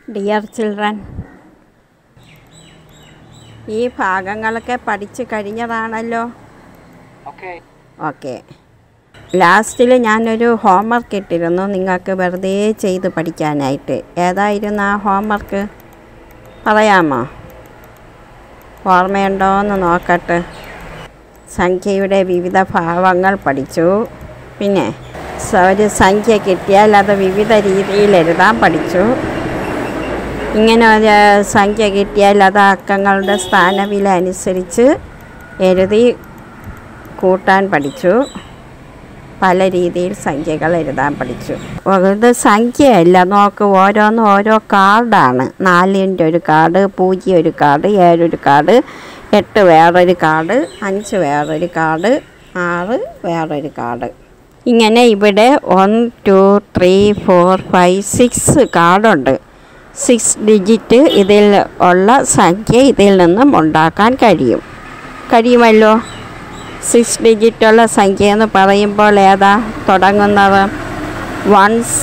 Dear children ഈ ഭാഗങ്ങളൊക്കെ പഠിച്ചു കഴിഞ്ഞതാണല്ലോ Okay. ഓക്കെ ലാസ്റ്റിൽ ഞാനൊരു ഹോംവർക്ക് ഇട്ടിരുന്നു നിങ്ങൾക്ക് വെറുതെ ചെയ്ത് പഠിക്കാനായിട്ട് ഏതായിരുന്നു ആ ഹോംവർക്ക് പറയാമോ ഓർമ്മയുണ്ടോ എന്ന് നോക്കട്ടെ സംഖ്യയുടെ വിവിധ ഭാവങ്ങൾ പഠിച്ചു പിന്നെ സ- ഒരു സംഖ്യ കിട്ടിയാൽ അത് വിവിധ രീതിയിൽ എഴുതാൻ പഠിച്ചു ഇങ്ങനെ ഒരു സംഖ്യ കിട്ടിയാൽ അത് അക്കങ്ങളുടെ സ്ഥാനവില അനുസരിച്ച് എഴുതി കൂട്ടാൻ പഠിച്ചു പല രീതിയിൽ സംഖ്യകൾ എഴുതാൻ പഠിച്ചു ഇത് സംഖ്യയല്ല നോക്ക് ഓരോന്നും ഓരോ കാർഡാണ് നാലിൻ്റെ ഒരു കാർഡ് പൂജ്യം ഒരു കാർഡ് ഏഴൊരു കാർഡ് എട്ട് വേറൊരു കാർഡ് അഞ്ച് വേറൊരു കാർഡ് ആറ് വേറൊരു കാർഡ് ഇങ്ങനെ ഇവിടെ one two three four five six കാർഡുണ്ട് സിക്സ് ഡിജിറ്റ് ഇതിൽ ഉള്ള സംഖ്യ ഇതിൽ നിന്നും ഉണ്ടാക്കാൻ കഴിയും കഴിയുമല്ലോ സിക്സ് ഡിജിറ്റുള്ള സംഖ്യ എന്ന് പറയുമ്പോൾ ഏതാ തുടങ്ങുന്നത് ones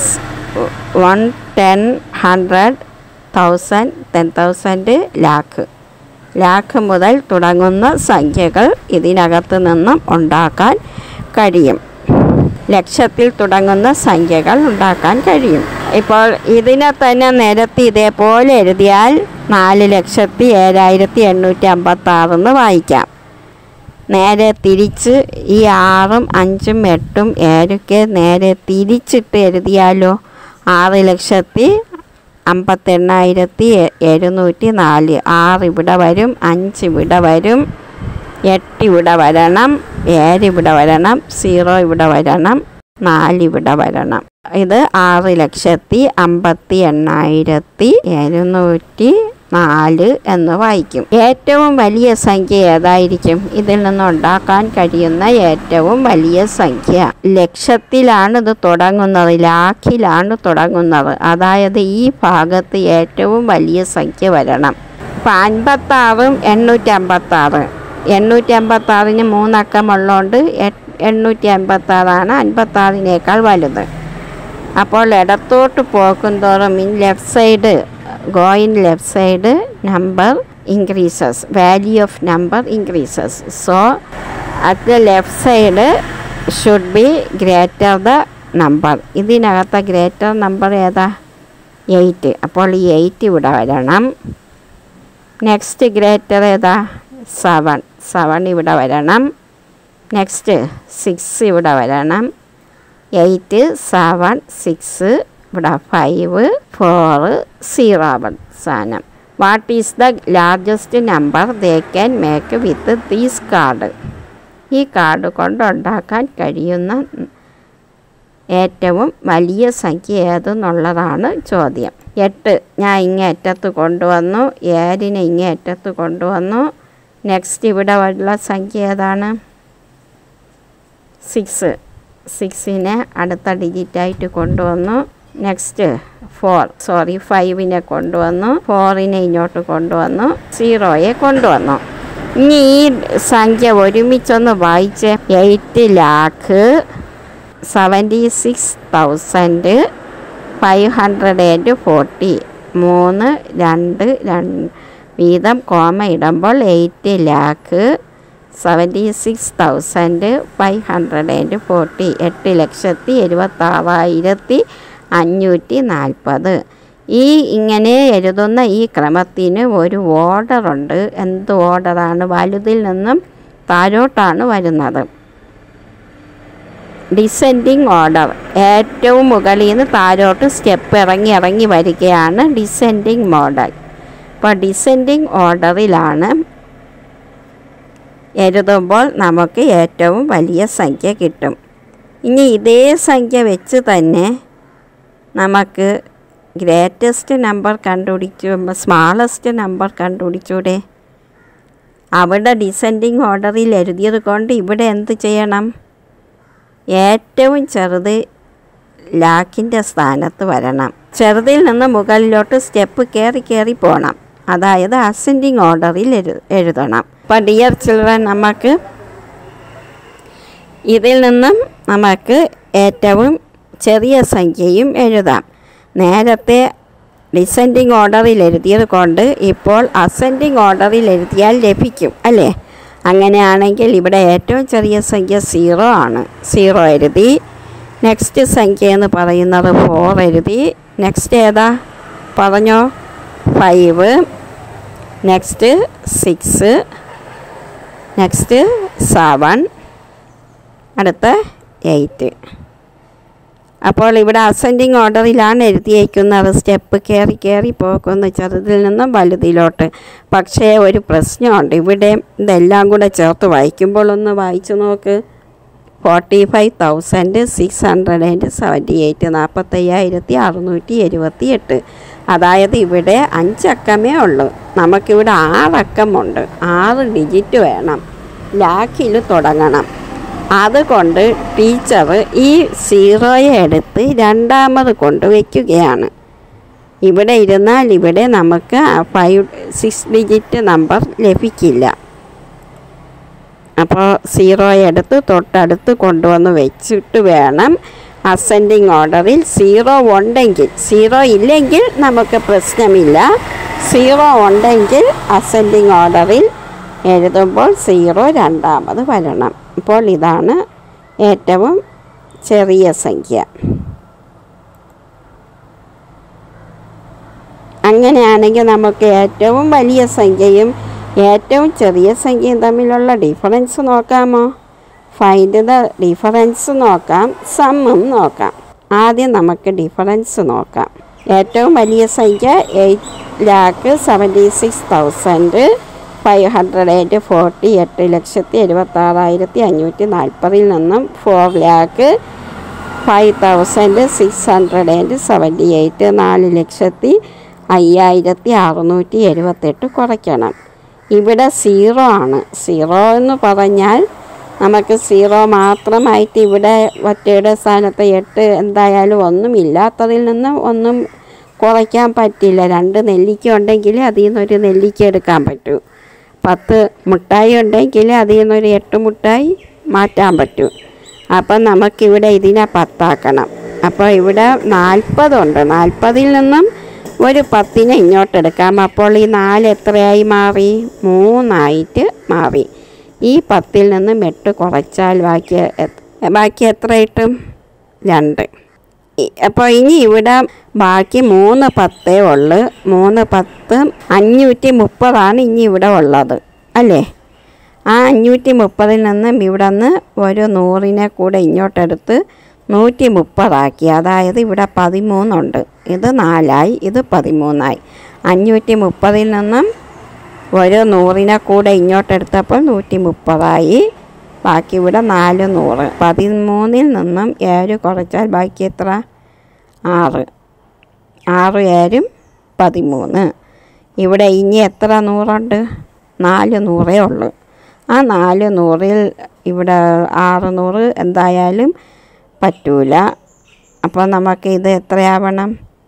one ten hundred thousand ten thousand lakh lakh മുതൽ തുടങ്ങുന്ന സംഖ്യകൾ ഇതിനകത്ത് നിന്നും ഉണ്ടാക്കാൻ കഴിയും ലക്ഷത്തിൽ തുടങ്ങുന്ന സംഖ്യകൾ ഉണ്ടാക്കാൻ കഴിയും ഇപ്പോൾ ഇതിനെ തന്നെ നിരത്തി ഇതേപോലെ എഴുതിയാൽ നാല് ലക്ഷത്തി ഏഴായിരത്തി എണ്ണൂറ്റി അമ്പത്തി ആറെന്ന് വായിക്കാം നേരെ തിരിച്ച് ഈ ആറും അഞ്ചും എട്ടും ഏഴൊക്കെ നേരെ തിരിച്ചിട്ട് എഴുതിയാലോ ആറ് ലക്ഷത്തി അമ്പത്തെണ്ണായിരത്തി എ- എഴുന്നൂറ്റി നാല് ആറ് ഇവിടെ വരും അഞ്ച് ഇവിടെ വരും എട്ട് ഇവിടെ വരണം ഏഴ് ഇവിടെ വരണം സീറോ ഇവിടെ വരണം നാല് ഇവിടെ വരണം ഇത് ആറ് ലക്ഷത്തി അമ്പത്തി എണ്ണായിരത്തി എഴുന്നൂറ്റി നാല് എന്ന് വായിക്കും ഏറ്റവും വലിയ സംഖ്യ ഏതായിരിക്കും ഇതിൽ നിന്ന് ഉണ്ടാക്കാൻ കഴിയുന്ന ഏറ്റവും വലിയ സംഖ്യ ലക്ഷത്തിലാണ് ഇത് തുടങ്ങുന്നത് ലാഖിലാണ് തുടങ്ങുന്നത് അതായത് ഈ ഭാഗത്ത് ഏറ്റവും വലിയ സംഖ്യ വരണം ഇപ്പം അൻപത്താറും എണ്ണൂറ്റി അമ്പത്താറ് എണ്ണൂറ്റി അമ്പത്താറിന് മൂന്നക്കമുള്ളതുകൊണ്ട് എണ്ണൂറ്റി അമ്പത്താറാണ് അൻപത്താറിനേക്കാൾ വലുത് അപ്പോൾ ഇടത്തോട്ട് പോകുന്തോറും in left side go in left side number increases value of number increases so at the left side should be greater the number ഇതിനകത്തെ ഗ്രേറ്റർ നമ്പർ ഏതാ എയ്റ്റ് അപ്പോൾ ഈ എയ്റ്റ് ഇവിടെ വരണം നെക്സ്റ്റ് ഗ്രേറ്റർ ഏതാ സെവൻ സെവൻ ഇവിടെ വരണം next six ഇവിടെ വരണം എയ്റ്റ് സെവൻ സിക്സ് ഇവിടെ ഫൈവ് ഫോറ് സീറോ അവസാനം what is the largest number they can make with these card ഈ കാർഡ് കൊണ്ടുണ്ടാക്കാൻ കഴിയുന്ന ഏറ്റവും വലിയ സംഖ്യ ഏതെന്നുള്ളതാണ് ചോദ്യം എട്ട് ഞാൻ ഇങ്ങേ അറ്റത്ത് കൊണ്ടുവന്നു ഏഴിനെ ഇങ്ങേ അറ്റത്ത് കൊണ്ടുവന്നു നെക്സ്റ്റ് ഇവിടെ ഉള്ള സംഖ്യ ഏതാണ് സിക്സ് സിക്സിനെ അടുത്ത ഡിജിറ്റായിട്ട് കൊണ്ടുവന്നു നെക്സ്റ്റ് ഫോർ സോറി ഫൈവിനെ കൊണ്ടുവന്നു ഫോറിനെ ഇങ്ങോട്ട് കൊണ്ടുവന്നു സീറോയെ കൊണ്ടുവന്നു ഇനി ഈ സംഖ്യ ഒരുമിച്ചൊന്ന് വായിച്ച് eight lakh seventy six thousand five hundred and forty മൂന്ന് രണ്ട് രണ്ട് വീതം കോമ ഇടുമ്പോൾ eight lakh seventy six thousand five hundred and forty എട്ട് ലക്ഷത്തി എഴുപത്താറായിരത്തി അഞ്ഞൂറ്റി നാൽപ്പത് ഈ ഇങ്ങനെ എഴുതുന്ന ഈ ക്രമത്തിന് ഒരു ഓർഡറുണ്ട് എന്ത് ഓർഡറാണ് വലുതിൽ നിന്നും താഴോട്ടാണ് വരുന്നത് ഡിസെൻഡിങ് ഓർഡർ ഏറ്റവും മുകളിൽ നിന്ന് താഴോട്ട് സ്റ്റെപ്പ് ഇറങ്ങി ഇറങ്ങി വരികയാണ് ഡിസെൻഡിങ് മോഡൽ അപ്പോൾ ഡിസെൻഡിങ് ഓർഡറിലാണ് എഴുതുമ്പോൾ നമുക്ക് ഏറ്റവും വലിയ സംഖ്യ കിട്ടും ഇനി ഇതേ സംഖ്യ വെച്ച് തന്നെ നമുക്ക് ഗ്രേറ്റസ്റ്റ് നമ്പർ കണ്ടുപിടിച്ചു സ്മാളസ്റ്റ് നമ്പർ കണ്ടുപിടിച്ചൂടെ അവിടെ ഡിസെൻഡിങ് ഓർഡറിൽ എഴുതിയത് കൊണ്ട് ഇവിടെ എന്ത് ചെയ്യണം ഏറ്റവും ചെറുത് ലാക്കിൻ്റെ സ്ഥാനത്ത് വരണം ചെറുതിൽ നിന്ന് മുകളിലോട്ട് സ്റ്റെപ്പ് കയറി കയറി പോകണം അതായത് അസെൻഡിങ് ഓർഡറിൽ എഴു എഴുതണം അപ്പോൾ ഡിയർ ചിൽഡ്രൻ നമുക്ക് ഇതിൽ നിന്നും നമുക്ക് ഏറ്റവും ചെറിയ സംഖ്യയും എഴുതാം നേരത്തെ ഡിസെൻഡിങ് ഓർഡറിൽ എഴുതിയത് കൊണ്ട് ഇപ്പോൾ അസെൻഡിങ് ഓർഡറിൽ എഴുതിയാൽ ലഭിക്കും അല്ലേ അങ്ങനെയാണെങ്കിൽ ഇവിടെ ഏറ്റവും ചെറിയ സംഖ്യ സീറോ ആണ് സീറോ എഴുതി നെക്സ്റ്റ് സംഖ്യ എന്ന് പറയുന്നത് ഫോർ എഴുതി നെക്സ്റ്റ് ഏതാ പറഞ്ഞോ five next six next seven അടുത്ത എയ്റ്റ് അപ്പോൾ ഇവിടെ അസെൻഡിങ് ഓർഡറിലാണ് എഴുതിയേക്കുന്നത് സ്റ്റെപ്പ് കയറി കയറി പോകുന്നു ചെറുതിൽ നിന്നും വലുതിലോട്ട് പക്ഷേ ഒരു പ്രശ്നമുണ്ട് ഇവിടെ ഇതെല്ലാം കൂടെ ചേർത്ത് വായിക്കുമ്പോൾ ഒന്ന് വായിച്ചു നോക്ക് forty five thousand six hundred and seventy eight നാൽപ്പത്തയ്യായിരത്തി അറുന്നൂറ്റി എഴുപത്തി എട്ട് അതായത് ഇവിടെ അഞ്ചക്കമേ ഉള്ളൂ നമുക്കിവിടെ ആറക്കമുണ്ട് ആറ് ഡിജിറ്റ് വേണം ലാക്കിൽ തുടങ്ങണം അതുകൊണ്ട് ടീച്ചർ ഈ സീറോയെ എടുത്ത് രണ്ടാമത് കൊണ്ട് വയ്ക്കുകയാണ് ഇവിടെ ഇരുന്നാൽ ഇവിടെ നമുക്ക് ഫൈവ് സിക്സ് ഡിജിറ്റ് നമ്പർ ലഭിക്കില്ല അപ്പോൾ സീറോ എടുത്ത് തൊട്ടടുത്ത് കൊണ്ടുവന്ന് വെച്ചിട്ട് വേണം അസെൻഡിങ് ഓർഡറിൽ സീറോ ഉണ്ടെങ്കിൽ സീറോ ഇല്ലെങ്കിൽ നമുക്ക് പ്രശ്നമില്ല സീറോ ഉണ്ടെങ്കിൽ അസെൻഡിങ് ഓർഡറിൽ എഴുതുമ്പോൾ സീറോ രണ്ടാമത് വരണം അപ്പോൾ ഇതാണ് ഏറ്റവും ചെറിയ സംഖ്യ അങ്ങനെയാണെങ്കിൽ നമുക്ക് ഏറ്റവും വലിയ സംഖ്യയും ഏറ്റവും ചെറിയ സംഖ്യയും തമ്മിലുള്ള ഡിഫറൻസ് നോക്കാമോ ഫൈൻഡ് ദ ഡിഫറൻസ് നോക്കാം സമ്മും നോക്കാം ആദ്യം നമുക്ക് ഡിഫറൻസ് നോക്കാം ഏറ്റവും വലിയ സംഖ്യ eight lakh seventy six thousand five hundred and forty എട്ട് ലക്ഷത്തി എഴുപത്താറായിരത്തി അഞ്ഞൂറ്റി നാൽപ്പതിൽ നിന്നും four lakh five thousand six hundred and seventy eight നാല് ലക്ഷത്തി അയ്യായിരത്തി അറുന്നൂറ്റി എഴുപത്തെട്ട് കുറയ്ക്കണം ഇവിടെ സീറോ ആണ് സീറോ എന്ന് പറഞ്ഞാൽ നമുക്ക് സീറോ മാത്രമായിട്ട് ഇവിടെ ഒറ്റയുടെ സ്ഥാനത്ത് എട്ട് എന്തായാലും ഒന്നും ഇല്ലാത്തതിൽ നിന്ന് ഒന്നും കുറയ്ക്കാൻ പറ്റില്ല രണ്ട് നെല്ലിക്ക ഉണ്ടെങ്കിൽ അതിൽ നിന്നൊരു നെല്ലിക്ക എടുക്കാൻ പറ്റൂ പത്ത് മുട്ടായി ഉണ്ടെങ്കിൽ അതിൽ നിന്നൊരു എട്ട് മുട്ടായി മാറ്റാൻ പറ്റും അപ്പം നമുക്കിവിടെ ഇതിനെ പത്താക്കണം അപ്പോൾ ഇവിടെ നാൽപ്പതുണ്ട് നാൽപ്പതിൽ നിന്നും ഒരു പത്തിനെ ഇങ്ങോട്ടെടുക്കാം അപ്പോൾ ഈ നാല് എത്രയായി മാറി മൂന്നായിട്ട് മാറി ഈ പത്തിൽ നിന്നും എട്ട് കുറച്ചാൽ ബാക്കി എ- ബാക്കി എത്ര കിട്ടും രണ്ട് ഇ- അപ്പോൾ ഇനി ഇവിടെ ബാക്കി മൂന്ന് പത്തേ ഉള്ളു മൂന്ന് പത്ത് അഞ്ഞൂറ്റി മുപ്പതാണ് ഇനി ഇവിടെ ഉള്ളത് അല്ലേ ആ അഞ്ഞൂറ്റി മുപ്പതിൽ നിന്നും ഇവിടെ നിന്ന് ഒരു നൂറിനെ കൂടെ ഇങ്ങോട്ടെടുത്ത് നൂറ്റി മുപ്പതാക്കി അതായത് ഇവിടെ പതിമൂന്നുണ്ട് ഇത് നാലായി ഇത് പതിമൂന്നായി അഞ്ഞൂറ്റി മുപ്പതിൽ നിന്നും ഒരു നൂറിനെ കൂടെ ഇങ്ങോട്ടെടുത്തപ്പോൾ നൂറ്റി മുപ്പതായി ബാക്കി ഇവിടെ നാല് നൂറ് പതിമൂന്നിൽ നിന്നും ഏഴ് കുറച്ചാൽ ബാക്കി എത്ര ആറ് ആറ് ഏഴും പതിമൂന്ന് ഇവിടെ ഇനി എത്ര നൂറുണ്ട് നാല് നൂറേ ഉള്ളൂ ആ നാല് നൂറിൽ ഇവിടെ ആറ് നൂറ് എന്തായാലും പറ്റൂല അപ്പോൾ നമുക്ക് ഇത് എത്രയാവണം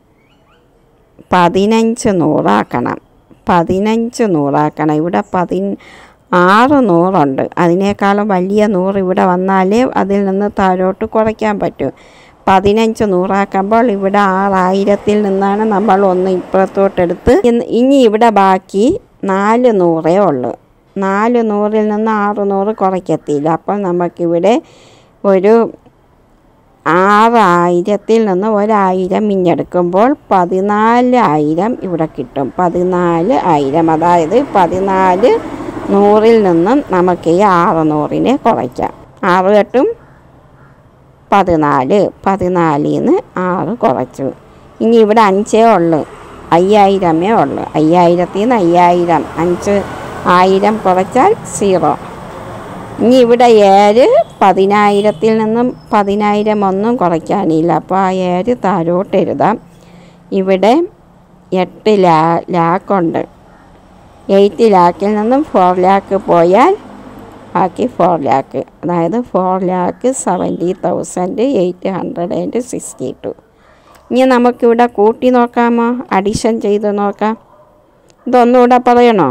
പതിനഞ്ച് നൂറാക്കണം പതിനഞ്ച് നൂറാക്കണം ഇവിടെ പതി ആറ് നൂറുണ്ട് അതിനേക്കാളും വലിയ നൂറ് ഇവിടെ വന്നാലേ അതിൽ നിന്ന് താഴോട്ട് കുറയ്ക്കാൻ പറ്റൂ പതിനഞ്ച് നൂറാക്കുമ്പോൾ ഇവിടെ ആറായിരത്തിൽ നിന്നാണ് നമ്മൾ ഒന്ന് ഇപ്പുറത്തോട്ടെടുത്ത് ഇന്ന് ഇനി ഇവിടെ ബാക്കി നാല് നൂറേ ഉള്ളൂ നാല് നൂറിൽ നിന്ന് ആറ് നൂറ് കുറയ്ക്കത്തില്ല അപ്പോൾ നമുക്കിവിടെ ഒരു ആറായിരത്തിൽ നിന്ന് ഒരായിരം ഇഞ്ഞെടുക്കുമ്പോൾ പതിനാലായിരം ഇവിടെ കിട്ടും പതിനാല് ആയിരം അതായത് പതിനാല് നൂറിൽ നിന്നും നമുക്ക് ഈ ആറ് നൂറിനെ കുറയ്ക്കാം ആറ് എട്ടും പതിനാല് പതിനാലിൽ നിന്ന് ആറ് കുറച്ചു ഇനി ഇവിടെ അഞ്ചേ ഉള്ളു അയ്യായിരമേ ഉള്ളു അയ്യായിരത്തിൽ നിന്ന് അയ്യായിരം അഞ്ച് ആയിരം കുറച്ചാൽ സീറോ ഇനി ഇവിടെ ഏഴ് പതിനായിരത്തിൽ നിന്നും പതിനായിരം ഒന്നും കുറയ്ക്കാനില്ല അപ്പോൾ ആ ഏഴ് താഴോട്ട് എഴുതാം ഇവിടെ എട്ട് ലാ ലാക്കുണ്ട് എയ്റ്റ് ലാക്കിൽ നിന്നും ഫോർ ലാക്ക് പോയാൽ ബാക്കി ഫോർ ലാക്ക് അതായത് four lakh seventy thousand eight hundred and sixty two ഇനി നമുക്കിവിടെ കൂട്ടി നോക്കാമോ അഡീഷൻ ചെയ്ത് നോക്കാം ഇതൊന്നുകൂടെ പറയണോ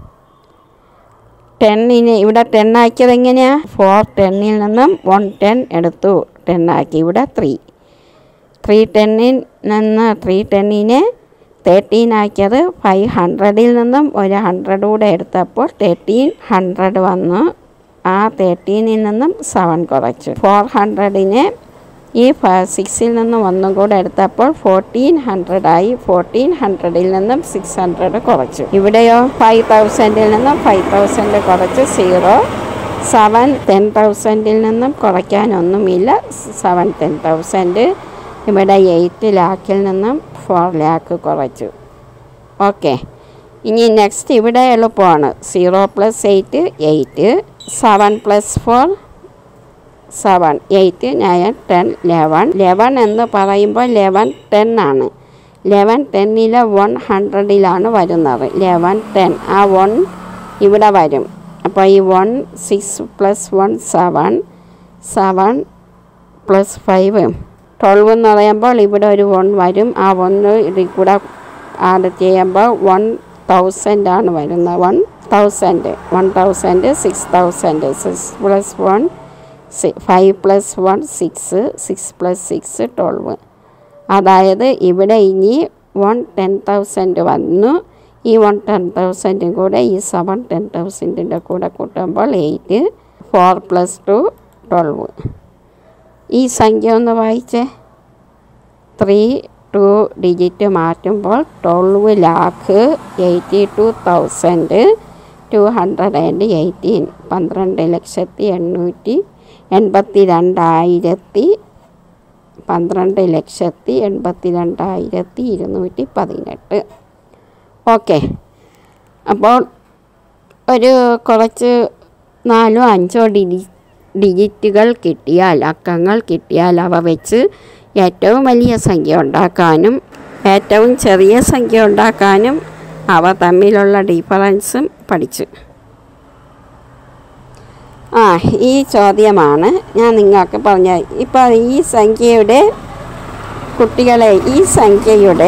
ടെന്നിന് ഇവിടെ ടെൻ ആക്കിയത് എങ്ങനെയാണ് ഫോർ ടെന്നിൽ നിന്നും വൺ ടെൻ എടുത്തു ടെൻ ആക്കി ഇവിടെ ത്രീ ത്രീ ടെന്നിൽ നിന്ന് ത്രീ ടെന്നിനെ തേർട്ടീൻ ആക്കിയത് ഫൈവ് ഹൺഡ്രഡിൽ നിന്നും ഒരു ഹൺഡ്രഡ് കൂടെ എടുത്തപ്പോൾ തേർട്ടീൻ ഹൺഡ്രഡ് വന്നു ആ തേർട്ടീനിൽ നിന്നും സെവൻ കുറച്ചു ഫോർ ഹൺഡ്രഡിനെ ഈ സിക്സിൽ നിന്നും ഒന്നും കൂടെ എടുത്തപ്പോൾ ഫോർട്ടീൻ ഹൺഡ്രഡായി ഫോർട്ടീൻ ഹൺഡ്രഡിൽ നിന്നും സിക്സ് ഹൺഡ്രഡ് കുറച്ചു ഇവിടെയോ ഫൈവ് തൗസൻഡിൽ നിന്നും ഫൈവ് തൗസൻഡ് കുറച്ച് സീറോ സെവൻ ടെൻ തൗസൻഡിൽ നിന്നും കുറയ്ക്കാനൊന്നുമില്ല സെവൻ ടെൻ തൗസൻഡ് ഇവിടെ എയ്റ്റ് ലാക്കിൽ നിന്നും ഫോർ ലാക്ക് കുറച്ചു ഓക്കെ ഇനി നെക്സ്റ്റ് ഇവിടെ എളുപ്പമാണ് zero plus eight eight seven plus four seven eight nine ten eleven eleven എന്ന് പറയുമ്പോൾ ലെവൻ ടെൻ ആണ് ലെവൻ ടെന്നിലെ വൺ ഹൺഡ്രഡിലാണ് വരുന്നത് ലെവൻ ടെൻ ആ വൺ ഇവിടെ വരും അപ്പോൾ ഈ one six plus one seven seven plus five twelve എന്ന് പറയുമ്പോൾ ഇവിടെ ഒരു വൺ വരും ആ ഒന്ന് ഇതിൽ കൂടെ ആഡ് ചെയ്യുമ്പോൾ വൺ തൗസൻഡ് ആണ് വരുന്നത് one thousand one thousand six thousand six plus one five plus one six six plus six twelve അതായത് ഇവിടെ ഇനി വൺ ടെൻ തൗസൻഡ് വന്നു ഈ വൺ ടെൻ തൗസൻഡും കൂടെ ഈ സെവൻ ടെൻ തൗസൻഡിൻ്റെ കൂടെ കൂട്ടുമ്പോൾ eight four plus two twelve ഈ സംഖ്യ ഒന്ന് വായിച്ചേ ത്രീ ടു ഡിജിറ്റ് മാറ്റുമ്പോൾ twelve lakh eighty two thousand two hundred and eighteen പന്ത്രണ്ട് ലക്ഷത്തി എണ്ണൂറ്റി എൺപത്തി രണ്ടായിരത്തി പന്ത്രണ്ട് ലക്ഷത്തി എൺപത്തി രണ്ടായിരത്തി ഇരുന്നൂറ്റി പതിനെട്ട് ഓക്കെ അപ്പോൾ ഒരു കുറച്ച് നാലോ അഞ്ചോ ഡിജി ഡിജിറ്റുകൾ കിട്ടിയാൽ അക്കങ്ങൾ കിട്ടിയാൽ അവ വെച്ച് ഏറ്റവും വലിയ സംഖ്യ ഉണ്ടാക്കാനും ഏറ്റവും ചെറിയ സംഖ്യ ഉണ്ടാക്കാനും അവ തമ്മിലുള്ള ഡിഫറൻസും പഠിച്ചു ആ ഈ ചോദ്യമാണ് ഞാൻ നിങ്ങൾക്ക് പറഞ്ഞ ഇപ്പോൾ ഈ സംഖ്യയുടെ കുട്ടികളെ ഈ സംഖ്യയുടെ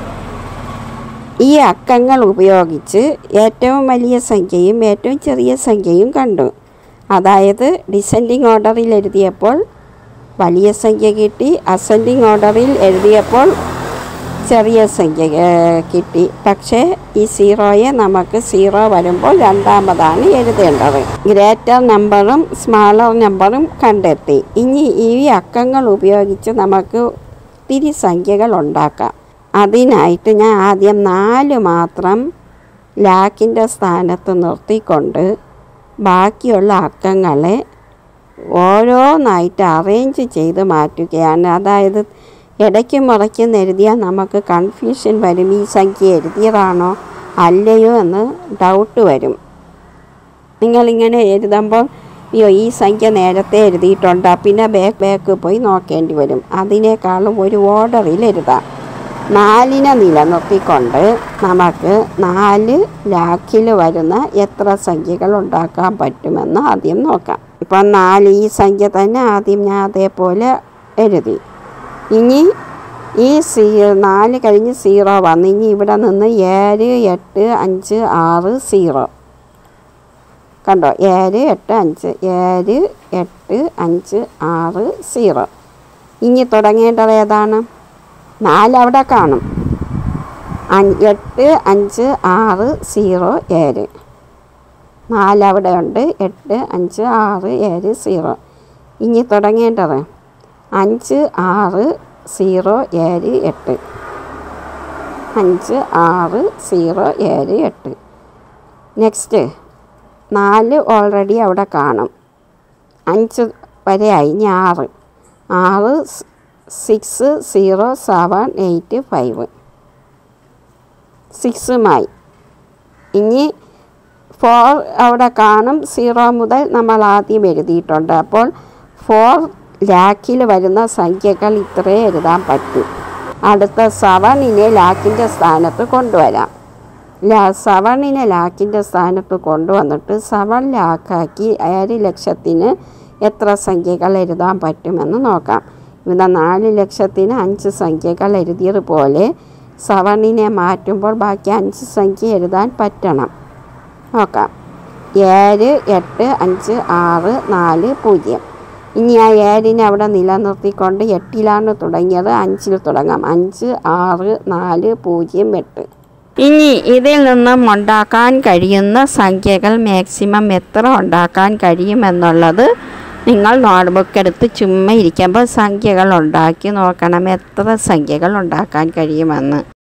ഈ അക്കങ്ങൾ ഉപയോഗിച്ച് ഏറ്റവും വലിയ സംഖ്യയും ഏറ്റവും ചെറിയ സംഖ്യയും കണ്ടു അതായത് ഡിസെൻഡിങ് ഓർഡറിൽ എഴുതിയപ്പോൾ വലിയ സംഖ്യ കിട്ടി അസെൻഡിങ് ഓർഡറിൽ എഴുതിയപ്പോൾ ചെറിയ സംഖ്യ ഏഹ്, കിട്ടി പക്ഷേ ഈ സീറോയെ നമുക്ക് സീറോ വരുമ്പോൾ രണ്ടാമതാണ് എഴുതേണ്ടത് ഗ്രേറ്റർ നമ്പറും സ്മാളർ നമ്പറും കണ്ടെത്തി ഇനി ഈ അക്കങ്ങൾ ഉപയോഗിച്ച് നമുക്ക് ഒത്തിരി സംഖ്യകൾ ഉണ്ടാക്കാം അതിനായിട്ട് ഞാൻ ആദ്യം നാല് മാത്രം ലാക്കിൻ്റെ സ്ഥാനത്ത് നിർത്തിക്കൊണ്ട് ബാക്കിയുള്ള അക്കങ്ങളെ ഓരോന്നായിട്ട് അറേഞ്ച് ചെയ്ത് മാറ്റുകയാണ് അതായത് ഇടയ്ക്ക് മുറയ്ക്കും എഴുതിയാൽ നമുക്ക് കൺഫ്യൂഷൻ വരും ഈ സംഖ്യ എഴുതിയതാണോ അല്ലയോ എന്ന് ഡൗട്ട് വരും നിങ്ങളിങ്ങനെ എഴുതുമ്പോൾ അയ്യോ ഈ സംഖ്യ നേരത്തെ എഴുതിയിട്ടുണ്ട് പിന്നെ ബാക്ക് ബാക്ക് പോയി നോക്കേണ്ടി വരും അതിനേക്കാളും ഒരു ഓർഡറിൽ എഴുതാം നാലിനെ നിലനിർത്തിക്കൊണ്ട് നമുക്ക് നാല് ലാക്കിൽ വരുന്ന എത്ര സംഖ്യകൾ ഉണ്ടാക്കാൻ പറ്റുമെന്ന് ആദ്യം നോക്കാം ഇപ്പം നാല് ഈ സംഖ്യ തന്നെ ആദ്യം ഞാൻ അതേപോലെ എഴുതി ഇനി ഈ സീ നാല് കഴിഞ്ഞ് സീറോ വന്ന് ഇനി ഇവിടെ നിന്ന് ഏഴ് എട്ട് അഞ്ച് ആറ് സീറോ കണ്ടോ ഏഴ് എട്ട് അഞ്ച് ഏഴ് എട്ട് അഞ്ച് ആറ് സീറോ ഇനി തുടങ്ങേണ്ടത് ഏതാണ് നാല് അവിടെ കാണും അഞ്ച് എട്ട് അഞ്ച് ആറ് സീറോ ഏഴ് നാല് അവിടെ ഉണ്ട് എട്ട് അഞ്ച് ആറ് ഏഴ് സീറോ ഇനി തുടങ്ങേണ്ടത് അഞ്ച് ആറ് സീറോ ഏഴ് എട്ട് അഞ്ച് ആറ് സീറോ ഏഴ് എട്ട് നെക്സ്റ്റ് നാല് ഓൾറെഡി അവിടെ കാണും അഞ്ച് വരെ ആയി ഇനി ആറ് ആറ് six zero seven eight five സിക്സുമായി ഇനി ഫോർ അവിടെ കാണും സീറോ മുതൽ നമ്മൾ ആദ്യം എഴുതിയിട്ടുണ്ട് അപ്പോൾ ഫോർ ലാക്കിൽ വരുന്ന സംഖ്യകൾ ഇത്രേ എഴുതാൻ പറ്റൂ അടുത്ത സെവനിനെ ലാക്കിൻ്റെ സ്ഥാനത്ത് കൊണ്ടുവരാം ലാ സെവനിനെ ലാക്കിൻ്റെ സ്ഥാനത്ത് കൊണ്ടുവന്നിട്ട് സെവൻ ലാക്കാക്കി ഏഴ് ലക്ഷത്തിന് എത്ര സംഖ്യകൾ എഴുതാൻ പറ്റുമെന്ന് നോക്കാം ഇവിടെ നാല് ലക്ഷത്തിന് അഞ്ച് സംഖ്യകൾ എഴുതിയതുപോലെ സെവനിനെ മാറ്റുമ്പോൾ ബാക്കി അഞ്ച് സംഖ്യ എഴുതാൻ പറ്റണം നോക്കാം ഏഴ് എട്ട് അഞ്ച് ആറ് നാല് പൂജ്യം ഇനി ആ ഏഴിനെ അവിടെ നിലനിർത്തിക്കൊണ്ട് എട്ടിലാണ് തുടങ്ങിയത് അഞ്ചിൽ തുടങ്ങാം അഞ്ച് ആറ് നാല് പൂജ്യം എട്ട് ഇനി ഇതിൽ നിന്നും ഉണ്ടാക്കാൻ കഴിയുന്ന സംഖ്യകൾ മാക്സിമം എത്ര ഉണ്ടാക്കാൻ കഴിയുമെന്നുള്ളത് നിങ്ങൾ നോട്ട്ബുക്ക് എടുത്ത് ചുമ്മാ ഇരിക്കുമ്പോൾ സംഖ്യകൾ ഉണ്ടാക്കി നോക്കണം എത്ര സംഖ്യകൾ ഉണ്ടാക്കാൻ കഴിയുമെന്ന്